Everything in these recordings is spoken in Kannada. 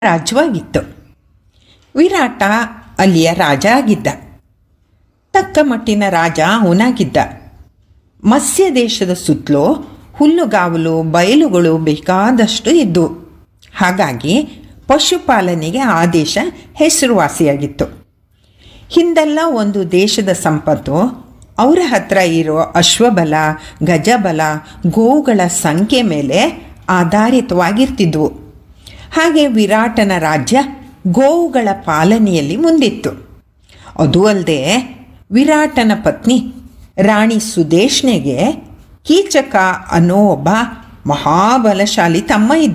ರಾಜ್ಯವಾಗಿತ್ತು ವಿರಾಟ ಅಲ್ಲಿಯ ರಾಜ ಆಗಿದ್ದ ತಕ್ಕ ಮಟ್ಟಿನ ರಾಜ ಅವನಾಗಿದ್ದ ಮತ್ಸ್ಯ ದೇಶದ ಸುತ್ತಲೂ ಹುಲ್ಲುಗಾವಲು ಬಯಲುಗಳು ಬೇಕಾದಷ್ಟು ಇದ್ದವು ಹಾಗಾಗಿ ಪಶುಪಾಲನೆಗೆ ಆ ದೇಶ ಹೆಸರುವಾಸಿಯಾಗಿತ್ತು ಹಿಂದೆಲ್ಲ ಒಂದು ದೇಶದ ಸಂಪತ್ತು ಅವರ ಹತ್ರ ಇರೋ ಅಶ್ವಬಲ ಗಜಬಲ ಗೋವುಗಳ ಸಂಖ್ಯೆ ಮೇಲೆ ಆಧಾರಿತವಾಗಿರ್ತಿದ್ವು ಹಾಗೆ ವಿರಾಟನ ರಾಜ್ಯ ಗೋವುಗಳ ಪಾಲನೆಯಲ್ಲಿ ಮುಂದಿತ್ತು ಅದೂ ಅಲ್ಲದೆ ವಿರಾಟನ ಪತ್ನಿ ರಾಣಿ ಸುದೇಶ್ನೆಗೆ ಕೀಚಕ ಅನ್ನೋ ಒಬ್ಬ ಮಹಾಬಲಶಾಲಿ ತಮ್ಮ ಇದ್ದ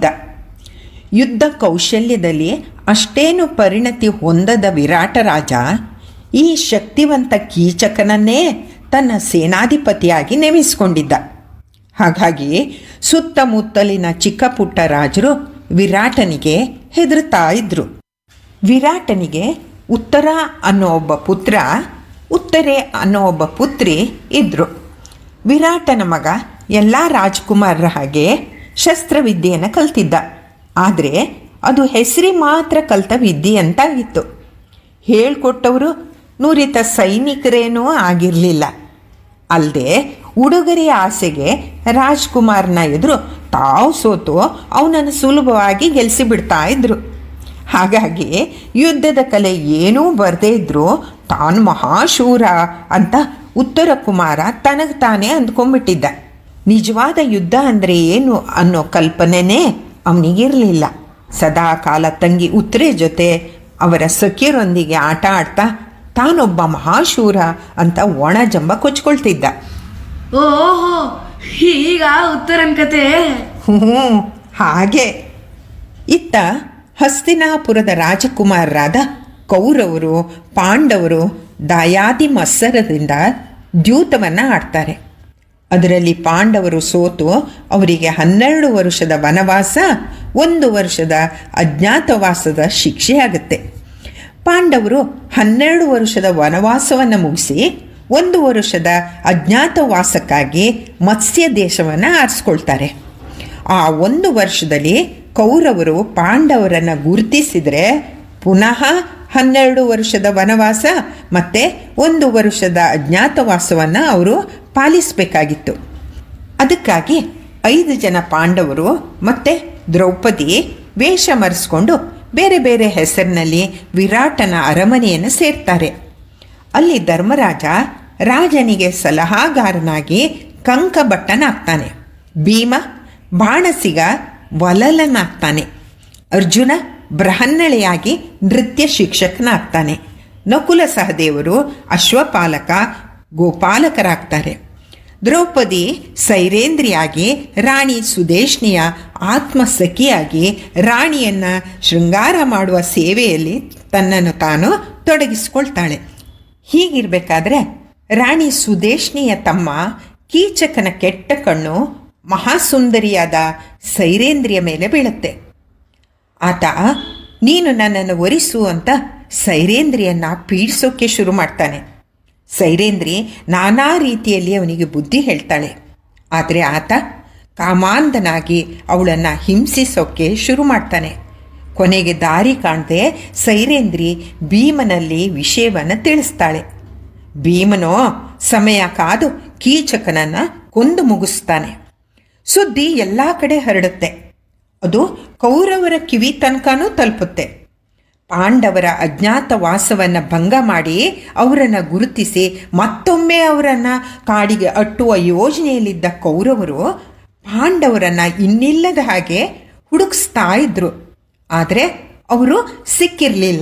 ಯುದ್ಧ ಕೌಶಲ್ಯದಲ್ಲಿ ಅಷ್ಟೇನು ಪರಿಣತಿ ಹೊಂದದ ವಿರಾಟ ರಾಜ ಈ ಶಕ್ತಿವಂತ ಕೀಚಕನನ್ನೇ ತನ್ನ ಸೇನಾಧಿಪತಿಯಾಗಿ ನೇಮಿಸಿಕೊಂಡಿದ್ದ ಹಾಗಾಗಿ ಸುತ್ತಮುತ್ತಲಿನ ಚಿಕ್ಕ ಪುಟ್ಟ ರಾಜರು ವಿರಾಟನಿಗೆ ಹೆದರ್ತಾ ಇದ್ರು ವಿರಾಟನಿಗೆ ಉತ್ತರ ಅನ್ನೋ ಒಬ್ಬ ಪುತ್ರ ಉತ್ತರೆ ಅನ್ನೋ ಒಬ್ಬ ಪುತ್ರಿ ಇದ್ದರು ವಿರಾಟನ ಮಗ ಎಲ್ಲ ರಾಜ್ಕುಮಾರರ ಹಾಗೆ ಶಸ್ತ್ರವಿದ್ಯೆಯನ್ನು ಕಲ್ತಿದ್ದ ಆದರೆ ಅದು ಹೆಸರಿ ಮಾತ್ರ ಕಲ್ತ ವಿದ್ಯೆ ಅಂತಾಗಿತ್ತು ಹೇಳ್ಕೊಟ್ಟವರು ನುರಿತ ಸೈನಿಕರೇನೂ ಆಗಿರಲಿಲ್ಲ ಅಲ್ಲದೆ ಉಡುಗೊರೆಯ ಆಸೆಗೆ ರಾಜ್ಕುಮಾರ್ನ ಎದುರು ತಾವು ಸೋತು ಅವನನ್ನು ಸುಲಭವಾಗಿ ಗೆಲ್ಲಿಸಿ ಬಿಡ್ತಾ ಇದ್ರು ಹಾಗಾಗಿ ಯುದ್ಧದ ಕಲೆ ಏನೂ ಬರದೇ ಇದ್ರೂ ತಾನು ಮಹಾಶೂರ ಅಂತ ಉತ್ತರ ಕುಮಾರ ತನಗೆ ತಾನೇ ಅಂದ್ಕೊಂಡ್ಬಿಟ್ಟಿದ್ದ ನಿಜವಾದ ಯುದ್ಧ ಅಂದರೆ ಏನು ಅನ್ನೋ ಕಲ್ಪನೆನೇ ಅವನಿಗಿರಲಿಲ್ಲ ಸದಾ ಕಾಲ ತಂಗಿ ಉತ್ತರೆ ಜೊತೆ ಅವರ ಸಖಿಯರೊಂದಿಗೆ ಆಟ ಆಡ್ತಾ ತಾನೊಬ್ಬ ಮಹಾಶೂರ ಅಂತ ಒಣ ಜಂಬ ಕೊಚ್ಕೊಳ್ತಿದ್ದ ಓಹೋ ಈಗ ಉತ್ತರನ್ ಕತೆ ಹ್ಞೂ ಹಾಗೆ ಇತ್ತ ಹಸ್ತಿನಾಪುರದ ರಾಜಕುಮಾರರಾದ ಕೌರವರು ಪಾಂಡವರು ದಾಯಾದಿ ಮತ್ಸರದಿಂದ ದ್ಯೂತವನ್ನು ಆಡ್ತಾರೆ ಅದರಲ್ಲಿ ಪಾಂಡವರು ಸೋತು ಅವರಿಗೆ ಹನ್ನೆರಡು ವರ್ಷದ ವನವಾಸ ಒಂದು ವರ್ಷದ ಅಜ್ಞಾತವಾಸದ ಶಿಕ್ಷೆಯಾಗುತ್ತೆ ಪಾಂಡವರು ಹನ್ನೆರಡು ವರ್ಷದ ವನವಾಸವನ್ನು ಮುಗಿಸಿ ಒಂದು ವರ್ಷದ ಅಜ್ಞಾತವಾಸಕ್ಕಾಗಿ ಮತ್ಸ್ಯ ದೇಶವನ್ನು ಆರಿಸ್ಕೊಳ್ತಾರೆ ಆ ಒಂದು ವರ್ಷದಲ್ಲಿ ಕೌರವರು ಪಾಂಡವರನ್ನು ಗುರುತಿಸಿದರೆ ಪುನಃ ಹನ್ನೆರಡು ವರ್ಷದ ವನವಾಸ ಮತ್ತು ಒಂದು ವರ್ಷದ ಅಜ್ಞಾತವಾಸವನ್ನು ಅವರು ಪಾಲಿಸಬೇಕಾಗಿತ್ತು ಅದಕ್ಕಾಗಿ ಐದು ಜನ ಪಾಂಡವರು ಮತ್ತು ದ್ರೌಪದಿ ವೇಷ ಮರೆಸ್ಕೊಂಡು ಬೇರೆ ಬೇರೆ ಹೆಸರಿನಲ್ಲಿ ವಿರಾಟನ ಅರಮನೆಯನ್ನು ಸೇರ್ತಾರೆ ಅಲ್ಲಿ ಧರ್ಮರಾಜ ರಾಜನಿಗೆ ಸಲಹಾಗಾರನಾಗಿ ಕಂಕಭಟ್ಟನಾಗ್ತಾನೆ ಭೀಮ ಬಾಣಸಿಗ ವಲಲನಾಗ್ತಾನೆ ಅರ್ಜುನ ಬೃಹನ್ನಳೆಯಾಗಿ ನೃತ್ಯ ಶಿಕ್ಷಕನಾಗ್ತಾನೆ ನಕುಲ ಸಹದೇವರು ಅಶ್ವಪಾಲಕ ಗೋಪಾಲಕರಾಗ್ತಾರೆ ದ್ರೌಪದಿ ಸೈರೇಂದ್ರಿಯಾಗಿ ರಾಣಿ ಸುದೇಶ್ನಿಯ ಆತ್ಮಸಖಿಯಾಗಿ ರಾಣಿಯನ್ನು ಶೃಂಗಾರ ಮಾಡುವ ಸೇವೆಯಲ್ಲಿ ತನ್ನನ್ನು ತಾನು ತೊಡಗಿಸಿಕೊಳ್ತಾಳೆ ಹೀಗಿರಬೇಕಾದ್ರೆ ರಾಣಿ ಸುದೇಶ್ನಿಯ ತಮ್ಮ ಕೀಚಕನ ಕೆಟ್ಟ ಕಣ್ಣು ಮಹಾಸುಂದರಿಯಾದ ಸೈರೇಂದ್ರಿಯ ಮೇಲೆ ಬೀಳುತ್ತೆ ಆತ ನೀನು ನನ್ನನ್ನು ಒರಿಸು ಅಂತ ಸೈರೇಂದ್ರಿಯನ್ನ ಪೀಡಿಸೋಕ್ಕೆ ಶುರು ಮಾಡ್ತಾನೆ ಸೈರೇಂದ್ರಿ ನಾನಾ ರೀತಿಯಲ್ಲಿ ಅವನಿಗೆ ಬುದ್ಧಿ ಹೇಳ್ತಾಳೆ ಆದರೆ ಆತ ಕಾಮಾಂಧನಾಗಿ ಅವಳನ್ನು ಹಿಂಸಿಸೋಕ್ಕೆ ಶುರು ಮಾಡ್ತಾನೆ ಕೊನೆಗೆ ದಾರಿ ಕಾಣದೆ ಸೈರೇಂದ್ರಿ ಭೀಮನಲ್ಲಿ ವಿಷಯವನ್ನು ತಿಳಿಸ್ತಾಳೆ ಭೀಮನೋ ಸಮಯ ಕಾದು ಕೀಚಕನನ್ನು ಕೊಂದು ಮುಗಿಸ್ತಾನೆ ಸುದ್ದಿ ಎಲ್ಲ ಕಡೆ ಹರಡುತ್ತೆ ಅದು ಕೌರವರ ಕಿವಿ ತನಕನೂ ತಲುಪುತ್ತೆ ಪಾಂಡವರ ಅಜ್ಞಾತವಾಸವನ್ನು ಭಂಗ ಮಾಡಿ ಅವರನ್ನು ಗುರುತಿಸಿ ಮತ್ತೊಮ್ಮೆ ಅವರನ್ನು ಕಾಡಿಗೆ ಅಟ್ಟುವ ಯೋಜನೆಯಲ್ಲಿದ್ದ ಕೌರವರು ಪಾಂಡವರನ್ನು ಇನ್ನಿಲ್ಲದ ಹಾಗೆ ಹುಡುಕಿಸ್ತಾ ಇದ್ರು ಆದರೆ ಅವರು ಸಿಕ್ಕಿರಲಿಲ್ಲ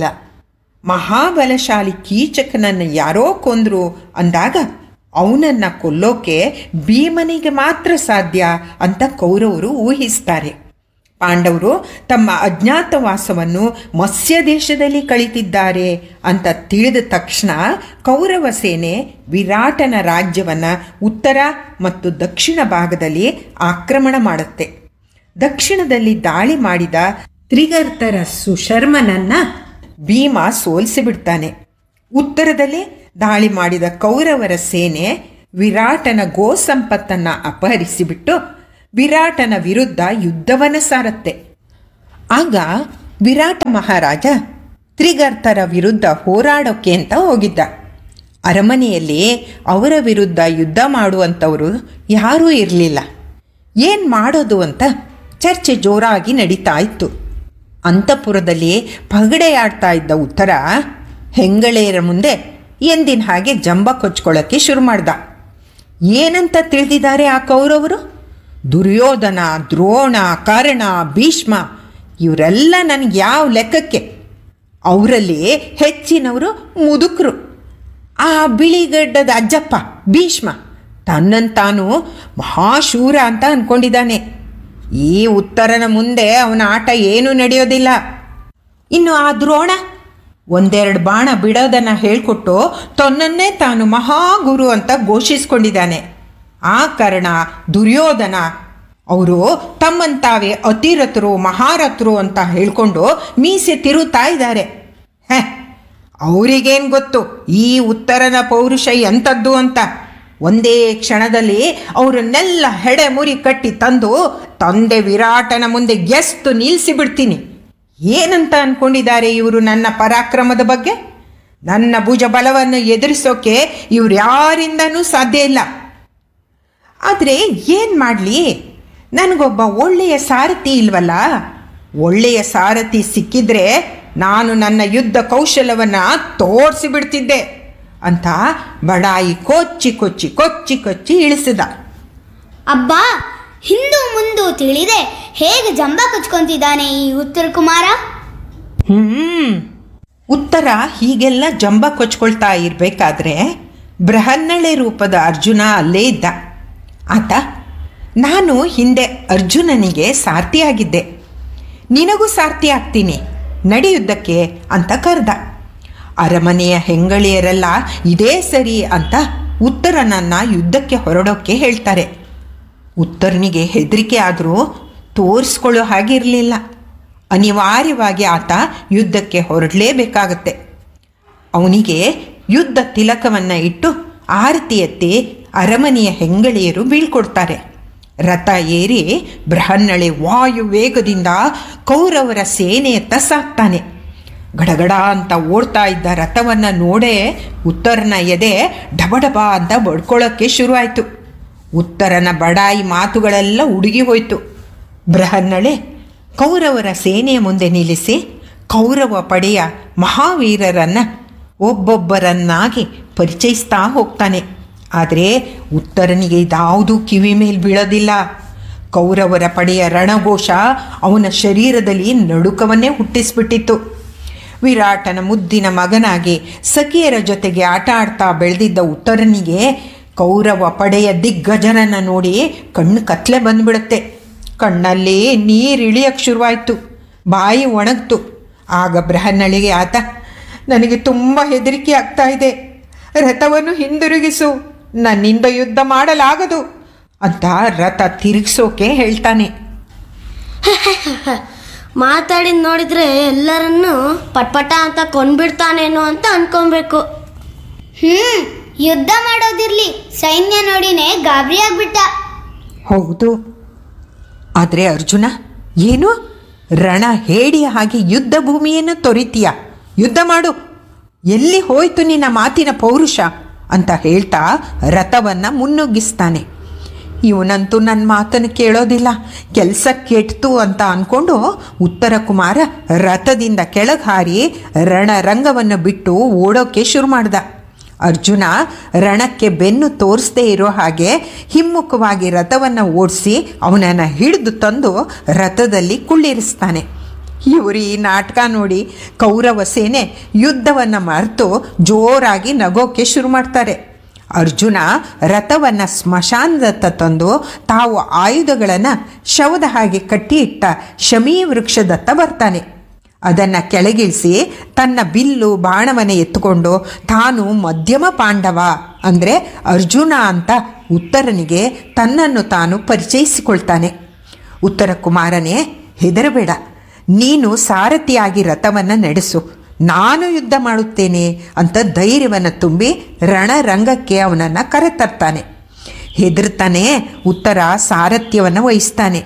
ಮಹಾಬಲಶಾಲಿ ಕೀಚಕನನ್ನು ಯಾರೋ ಕೊಂದರು ಅಂದಾಗ ಅವನನ್ನು ಕೊಲ್ಲೋಕೆ ಭೀಮನಿಗೆ ಮಾತ್ರ ಸಾಧ್ಯ ಅಂತ ಕೌರವರು ಊಹಿಸ್ತಾರೆ ಪಾಂಡವರು ತಮ್ಮ ಅಜ್ಞಾತವಾಸವನ್ನು ಮತ್ಸ್ಯ ದೇಶದಲ್ಲಿ ಕಳಿತಿದ್ದಾರೆ ಅಂತ ತಿಳಿದ ತಕ್ಷಣ ಕೌರವ ಸೇನೆ ವಿರಾಟನ ರಾಜ್ಯವನ್ನು ಉತ್ತರ ಮತ್ತು ದಕ್ಷಿಣ ಭಾಗದಲ್ಲಿ ಆಕ್ರಮಣ ಮಾಡುತ್ತೆ ದಕ್ಷಿಣದಲ್ಲಿ ದಾಳಿ ಮಾಡಿದ ತ್ರಿಗರ್ತರ ಸುಶರ್ಮನನ್ನ ಭೀಮ ಸೋಲಿಸಿಬಿಡ್ತಾನೆ ಉತ್ತರದಲ್ಲಿ ದಾಳಿ ಮಾಡಿದ ಕೌರವರ ಸೇನೆ ವಿರಾಟನ ಗೋ ಸಂಪತ್ತನ್ನು ಅಪಹರಿಸಿಬಿಟ್ಟು ವಿರಾಟನ ವಿರುದ್ಧ ಯುದ್ಧವನ್ನು ಸಾರುತ್ತೆ ಆಗ ವಿರಾಟ ಮಹಾರಾಜ ತ್ರಿಗರ್ತರ ವಿರುದ್ಧ ಹೋರಾಡೋಕ್ಕೆ ಅಂತ ಹೋಗಿದ್ದ ಅರಮನೆಯಲ್ಲಿ ಅವರ ವಿರುದ್ಧ ಯುದ್ಧ ಮಾಡುವಂಥವರು ಯಾರೂ ಇರಲಿಲ್ಲ ಏನು ಮಾಡೋದು ಅಂತ ಚರ್ಚೆ ಜೋರಾಗಿ ನಡೀತಾ ಇತ್ತು ಅಂತಃಪುರದಲ್ಲಿ ಪಗಡೆಯಾಡ್ತಾ ಇದ್ದ ಉತ್ತರ ಹೆಂಗಳೆಯರ ಮುಂದೆ ಎಂದಿನ ಹಾಗೆ ಜಂಬ ಕೊಚ್ಕೊಳ್ಳೋಕ್ಕೆ ಶುರು ಮಾಡ್ದ ಏನಂತ ತಿಳಿದಿದ್ದಾರೆ ಆ ಕೌರವರು ದುರ್ಯೋಧನ ದ್ರೋಣ ಕರ್ಣ ಭೀಷ್ಮ ಇವರೆಲ್ಲ ನನಗೆ ಯಾವ ಲೆಕ್ಕಕ್ಕೆ ಅವರಲ್ಲಿ ಹೆಚ್ಚಿನವರು ಮುದುಕರು ಆ ಬಿಳಿಗಡ್ಡದ ಅಜ್ಜಪ್ಪ ಭೀಷ್ಮ ತನ್ನಂತಾನು ಮಹಾಶೂರ ಅಂತ ಅಂದ್ಕೊಂಡಿದ್ದಾನೆ ಈ ಉತ್ತರನ ಮುಂದೆ ಅವನ ಆಟ ಏನೂ ನಡೆಯೋದಿಲ್ಲ ಇನ್ನು ಆ ದ್ರೋಣ ಒಂದೆರಡು ಬಾಣ ಬಿಡೋದನ್ನು ಹೇಳಿಕೊಟ್ಟು ತನ್ನನ್ನೇ ತಾನು ಮಹಾಗುರು ಅಂತ ಘೋಷಿಸ್ಕೊಂಡಿದ್ದಾನೆ ಆ ಕಾರಣ ದುರ್ಯೋಧನ ಅವರು ತಮ್ಮಂತಾವೇ ಅತಿರಥರು ಮಹಾರಥರು ಅಂತ ಹೇಳ್ಕೊಂಡು ಮೀಸೆ ತಿರುತ್ತಾ ಇದ್ದಾರೆ ಹೆ ಅವರಿಗೇನು ಗೊತ್ತು ಈ ಉತ್ತರನ ಪೌರುಷ ಎಂಥದ್ದು ಅಂತ ಒಂದೇ ಕ್ಷಣದಲ್ಲಿ ಅವರನ್ನೆಲ್ಲ ಹೆಡೆ ಮುರಿ ಕಟ್ಟಿ ತಂದು ತಂದೆ ವಿರಾಟನ ಮುಂದೆ ಗೆಸ್ತು ನಿಲ್ಲಿಸಿ ಬಿಡ್ತೀನಿ ಏನಂತ ಅನ್ಕೊಂಡಿದ್ದಾರೆ ಇವರು ನನ್ನ ಪರಾಕ್ರಮದ ಬಗ್ಗೆ ನನ್ನ ಭುಜ ಬಲವನ್ನು ಎದುರಿಸೋಕೆ ಇವ್ರು ಯಾರಿಂದನೂ ಸಾಧ್ಯ ಇಲ್ಲ ಆದರೆ ಏನು ಮಾಡಲಿ ನನಗೊಬ್ಬ ಒಳ್ಳೆಯ ಸಾರಥಿ ಇಲ್ವಲ್ಲ ಒಳ್ಳೆಯ ಸಾರಥಿ ಸಿಕ್ಕಿದ್ರೆ ನಾನು ನನ್ನ ಯುದ್ಧ ಕೌಶಲವನ್ನು ತೋರಿಸಿ ಬಿಡ್ತಿದ್ದೆ ಅಂತ ಬಡಾಯಿ ಕೊಚ್ಚಿ ಕೊಚ್ಚಿ ಕೊಚ್ಚಿ ಕೊಚ್ಚಿ ಇಳಿಸಿದ ಅಬ್ಬಾ ಹಿಂದು ಮುಂದು ತಿಳಿದೆ ಹೇಗೆ ಜಂಬ ಕಚ್ಕೊಂತಿದ್ದಾನೆ ಈ ಉತ್ತರ ಕುಮಾರ ಹ್ಮ್ ಉತ್ತರ ಹೀಗೆಲ್ಲ ಜಂಬ ಕೊಚ್ಕೊಳ್ತಾ ಇರಬೇಕಾದ್ರೆ ಬೃಹನ್ನಳೆ ರೂಪದ ಅರ್ಜುನ ಅಲ್ಲೇ ಇದ್ದ ಆತ ನಾನು ಹಿಂದೆ ಅರ್ಜುನನಿಗೆ ಸಾರ್ಥಿಯಾಗಿದ್ದೆ ನಿನಗೂ ಸಾರ್ಥಿ ಆಗ್ತೀನಿ ನಡೆಯುದ್ದಕ್ಕೆ ಅಂತ ಕರೆದ ಅರಮನೆಯ ಹೆಂಗಳಿಯರೆಲ್ಲ ಇದೇ ಸರಿ ಅಂತ ಉತ್ತರನನ್ನ ಯುದ್ಧಕ್ಕೆ ಹೊರಡೋಕ್ಕೆ ಹೇಳ್ತಾರೆ ಉತ್ತರನಿಗೆ ಹೆದರಿಕೆ ಆದರೂ ತೋರಿಸ್ಕೊಳ್ಳೋ ಹಾಗಿರಲಿಲ್ಲ ಅನಿವಾರ್ಯವಾಗಿ ಆತ ಯುದ್ಧಕ್ಕೆ ಹೊರಡಲೇಬೇಕಾಗತ್ತೆ ಅವನಿಗೆ ಯುದ್ಧ ತಿಲಕವನ್ನು ಇಟ್ಟು ಆರತಿ ಎತ್ತಿ ಅರಮನೆಯ ಹೆಂಗಳಿಯರು ಬೀಳ್ಕೊಡ್ತಾರೆ ರಥ ಏರಿ ಬೃಹನ್ನಳೆ ವಾಯು ವೇಗದಿಂದ ಕೌರವರ ಸೇನೆಯತ್ತ ಸಾಕ್ತಾನೆ ಗಡಗಡ ಅಂತ ಓಡ್ತಾ ಇದ್ದ ರಥವನ್ನು ನೋಡೇ ಉತ್ತರನ ಎದೆ ಡಬಡಬ ಅಂತ ಬಡ್ಕೊಳ್ಳೋಕ್ಕೆ ಶುರುವಾಯಿತು ಉತ್ತರನ ಬಡಾಯಿ ಮಾತುಗಳೆಲ್ಲ ಉಡುಗಿ ಹೋಯಿತು ಬೃಹನ್ನಳೆ ಕೌರವರ ಸೇನೆಯ ಮುಂದೆ ನಿಲ್ಲಿಸಿ ಕೌರವ ಪಡೆಯ ಮಹಾವೀರರನ್ನು ಒಬ್ಬೊಬ್ಬರನ್ನಾಗಿ ಪರಿಚಯಿಸ್ತಾ ಹೋಗ್ತಾನೆ ಆದರೆ ಉತ್ತರನಿಗೆ ಇದಾವುದೂ ಕಿವಿ ಮೇಲೆ ಬೀಳೋದಿಲ್ಲ ಕೌರವರ ಪಡೆಯ ರಣಘೋಷ ಅವನ ಶರೀರದಲ್ಲಿ ನಡುಕವನ್ನೇ ಹುಟ್ಟಿಸ್ಬಿಟ್ಟಿತ್ತು ವಿರಾಟನ ಮುದ್ದಿನ ಮಗನಾಗಿ ಸಖಿಯರ ಜೊತೆಗೆ ಆಟ ಆಡ್ತಾ ಬೆಳೆದಿದ್ದ ಉತ್ತರನಿಗೆ ಕೌರವ ಪಡೆಯ ದಿಗ್ಗಜರನ್ನು ನೋಡಿ ಕಣ್ಣು ಕತ್ಲೆ ಬಂದ್ಬಿಡುತ್ತೆ ಕಣ್ಣಲ್ಲಿ ನೀರು ಇಳಿಯಕ್ಕೆ ಶುರುವಾಯಿತು ಬಾಯಿ ಒಣಗ್ತು ಆಗ ಬೃಹನ್ನಳಿಗೆ ಆತ ನನಗೆ ತುಂಬ ಹೆದರಿಕೆ ಆಗ್ತಾ ಇದೆ ರಥವನ್ನು ಹಿಂದಿರುಗಿಸು ನನ್ನಿಂದ ಯುದ್ಧ ಮಾಡಲಾಗದು ಅಂತ ರಥ ತಿರುಗಿಸೋಕೆ ಹೇಳ್ತಾನೆ ಮಾತಾಡಿದ್ ನೋಡಿದ್ರೆ ಎಲ್ಲರನ್ನು ಪಟ್ಪಟ ಅಂತ ಕೊಂಡ್ಬಿಡ್ತಾನೇನೋ ಅಂತ ಅನ್ಕೊಬೇಕು ಹ್ಮ್ ಯುದ್ಧ ಮಾಡೋದಿರ್ಲಿ ಸೈನ್ಯ ನೋಡಿನೇ ಗಾಬರಿ ಆಗ್ಬಿಟ್ಟ ಹೌದು ಆದರೆ ಅರ್ಜುನ ಏನು ರಣ ಹೇಡಿಯ ಹಾಗೆ ಯುದ್ಧ ಭೂಮಿಯನ್ನು ತೊರಿತೀಯ ಯುದ್ಧ ಮಾಡು ಎಲ್ಲಿ ಹೋಯ್ತು ನಿನ್ನ ಮಾತಿನ ಪೌರುಷ ಅಂತ ಹೇಳ್ತಾ ರಥವನ್ನು ಮುನ್ನುಗ್ಗಿಸ್ತಾನೆ ಇವನಂತೂ ನನ್ನ ಮಾತನ್ನು ಕೇಳೋದಿಲ್ಲ ಕೆಲಸ ಕೆಟ್ತು ಅಂತ ಅಂದ್ಕೊಂಡು ಉತ್ತರ ಕುಮಾರ ರಥದಿಂದ ಕೆಳಗೆ ಹಾರಿ ರಣರಂಗವನ್ನು ಬಿಟ್ಟು ಓಡೋಕ್ಕೆ ಶುರು ಮಾಡ್ದ ಅರ್ಜುನ ರಣಕ್ಕೆ ಬೆನ್ನು ತೋರಿಸದೇ ಇರೋ ಹಾಗೆ ಹಿಮ್ಮುಖವಾಗಿ ರಥವನ್ನು ಓಡಿಸಿ ಅವನನ್ನು ಹಿಡಿದು ತಂದು ರಥದಲ್ಲಿ ಕುಳ್ಳಿರಿಸ್ತಾನೆ ಇವರು ಈ ನಾಟಕ ನೋಡಿ ಕೌರವ ಸೇನೆ ಯುದ್ಧವನ್ನು ಮರೆತು ಜೋರಾಗಿ ನಗೋಕ್ಕೆ ಶುರು ಮಾಡ್ತಾರೆ ಅರ್ಜುನ ರಥವನ್ನು ಸ್ಮಶಾನದತ್ತ ತಂದು ತಾವು ಆಯುಧಗಳನ್ನು ಶವದ ಹಾಗೆ ಕಟ್ಟಿ ಇಟ್ಟ ಶಮೀ ವೃಕ್ಷದತ್ತ ಬರ್ತಾನೆ ಅದನ್ನು ಕೆಳಗಿಳಿಸಿ ತನ್ನ ಬಿಲ್ಲು ಬಾಣವನ್ನು ಎತ್ತುಕೊಂಡು ತಾನು ಮಧ್ಯಮ ಪಾಂಡವ ಅಂದರೆ ಅರ್ಜುನ ಅಂತ ಉತ್ತರನಿಗೆ ತನ್ನನ್ನು ತಾನು ಪರಿಚಯಿಸಿಕೊಳ್ತಾನೆ ಉತ್ತರ ಕುಮಾರನೇ ಹೆದರಬೇಡ ನೀನು ಸಾರಥಿಯಾಗಿ ರಥವನ್ನು ನಡೆಸು ನಾನು ಯುದ್ಧ ಮಾಡುತ್ತೇನೆ ಅಂತ ಧೈರ್ಯವನ್ನು ತುಂಬಿ ರಣರಂಗಕ್ಕೆ ಅವನನ್ನು ಕರೆತರ್ತಾನೆ ಹೆದರ್ತಾನೆ ಉತ್ತರ ಸಾರಥ್ಯವನ್ನು ವಹಿಸ್ತಾನೆ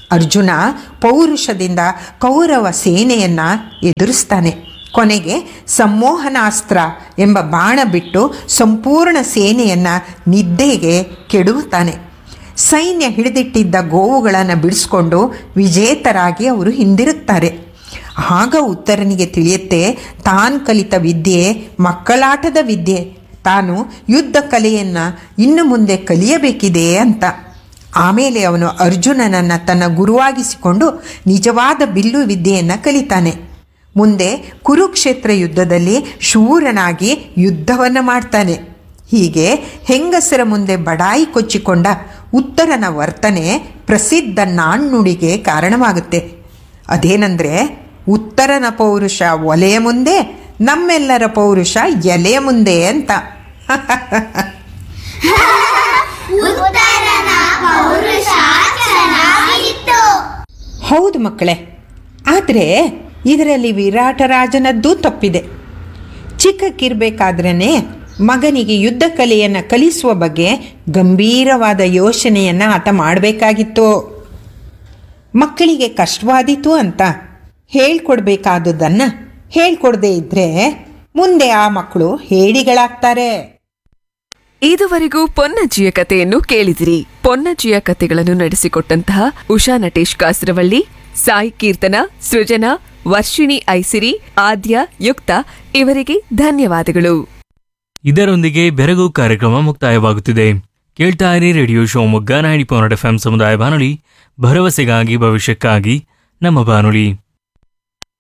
ಅರ್ಜುನ ಪೌರುಷದಿಂದ ಕೌರವ ಸೇನೆಯನ್ನು ಎದುರಿಸ್ತಾನೆ ಕೊನೆಗೆ ಸಂಮೋಹನಾಸ್ತ್ರ ಎಂಬ ಬಾಣ ಬಿಟ್ಟು ಸಂಪೂರ್ಣ ಸೇನೆಯನ್ನು ನಿದ್ದೆಗೆ ಕೆಡುತ್ತಾನೆ ಸೈನ್ಯ ಹಿಡಿದಿಟ್ಟಿದ್ದ ಗೋವುಗಳನ್ನು ಬಿಡಿಸ್ಕೊಂಡು ವಿಜೇತರಾಗಿ ಅವರು ಹಿಂದಿರುತ್ತಾರೆ ಆಗ ಉತ್ತರನಿಗೆ ತಿಳಿಯುತ್ತೆ ತಾನು ಕಲಿತ ವಿದ್ಯೆ ಮಕ್ಕಳಾಟದ ವಿದ್ಯೆ ತಾನು ಯುದ್ಧ ಕಲೆಯನ್ನು ಇನ್ನು ಮುಂದೆ ಕಲಿಯಬೇಕಿದೆ ಅಂತ ಆಮೇಲೆ ಅವನು ಅರ್ಜುನನನ್ನು ತನ್ನ ಗುರುವಾಗಿಸಿಕೊಂಡು ನಿಜವಾದ ಬಿಲ್ಲು ವಿದ್ಯೆಯನ್ನು ಕಲಿತಾನೆ ಮುಂದೆ ಕುರುಕ್ಷೇತ್ರ ಯುದ್ಧದಲ್ಲಿ ಶೂರನಾಗಿ ಯುದ್ಧವನ್ನು ಮಾಡ್ತಾನೆ ಹೀಗೆ ಹೆಂಗಸರ ಮುಂದೆ ಬಡಾಯಿ ಕೊಚ್ಚಿಕೊಂಡ ಉತ್ತರನ ವರ್ತನೆ ಪ್ರಸಿದ್ಧ ನಾಣ್ಣುಡಿಗೆ ಕಾರಣವಾಗುತ್ತೆ ಅದೇನೆಂದರೆ ಉತ್ತರನ ಪೌರುಷ ಒಲೆಯ ಮುಂದೆ ನಮ್ಮೆಲ್ಲರ ಪೌರುಷ ಎಲೆಯ ಮುಂದೆ ಅಂತ ಉತ್ತರನ ಪೌರುಷ ಚೆನ್ನಾಗಿತ್ತು ಹೌದು ಮಕ್ಕಳೇ ಆದರೆ ಇದರಲ್ಲಿ ವಿರಾಟ ರಾಜನದ್ದೂ ತಪ್ಪಿದೆ ಚಿಕ್ಕಕ್ಕಿರಬೇಕಾದ್ರೇ ಮಗನಿಗೆ ಯುದ್ಧ ಕಲೆಯನ್ನು ಕಲಿಸುವ ಬಗ್ಗೆ ಗಂಭೀರವಾದ ಯೋಚನೆಯನ್ನು ಆತ ಮಾಡಬೇಕಾಗಿತ್ತು ಮಕ್ಕಳಿಗೆ ಕಷ್ಟವಾದೀತು ಅಂತ ಹೇಳ್ಕೊಡ್ಬೇಕಾದದ್ದನ್ನು ಹೇಳ್ಕೊಡದೇ ಇದ್ದರೆ ಮುಂದೆ ಆ ಮಕ್ಕಳು ಹೇಡಿಗಳಾಗ್ತಾರೆ ಇದುವರೆಗೂ ಪೊನ್ನಜ್ಜಿಯ ಕಥೆಯನ್ನು ಕೇಳಿದಿರಿ ಪೊನ್ನಜ್ಜಿಯ ಕಥೆಗಳನ್ನು ನಡೆಸಿಕೊಟ್ಟಂತಹ ಉಷಾ ನಟೇಶ್ ಕಾಸರವಳ್ಳಿ ಸಾಯಿ ಕೀರ್ತನ ಸೃಜನಾ ವರ್ಷಿಣಿ ಐಸಿರಿ ಆದ್ಯ ಯುಕ್ತ ಇವರಿಗೆ ಧನ್ಯವಾದಗಳು ಇದರೊಂದಿಗೆ ಬೆರಗು ಕಾರ್ಯಕ್ರಮ ಮುಕ್ತಾಯವಾಗುತ್ತಿದೆ ಕೇಳ್ತಾ ಇರಿ radio Shivamogga ninety point F M ಸಮುದಾಯ ಬಾನುಲಿ ಭರವಸೆಗಾಗಿ ಭವಿಷ್ಯಕ್ಕಾಗಿ ನಮ್ಮ ಬಾನುಲಿ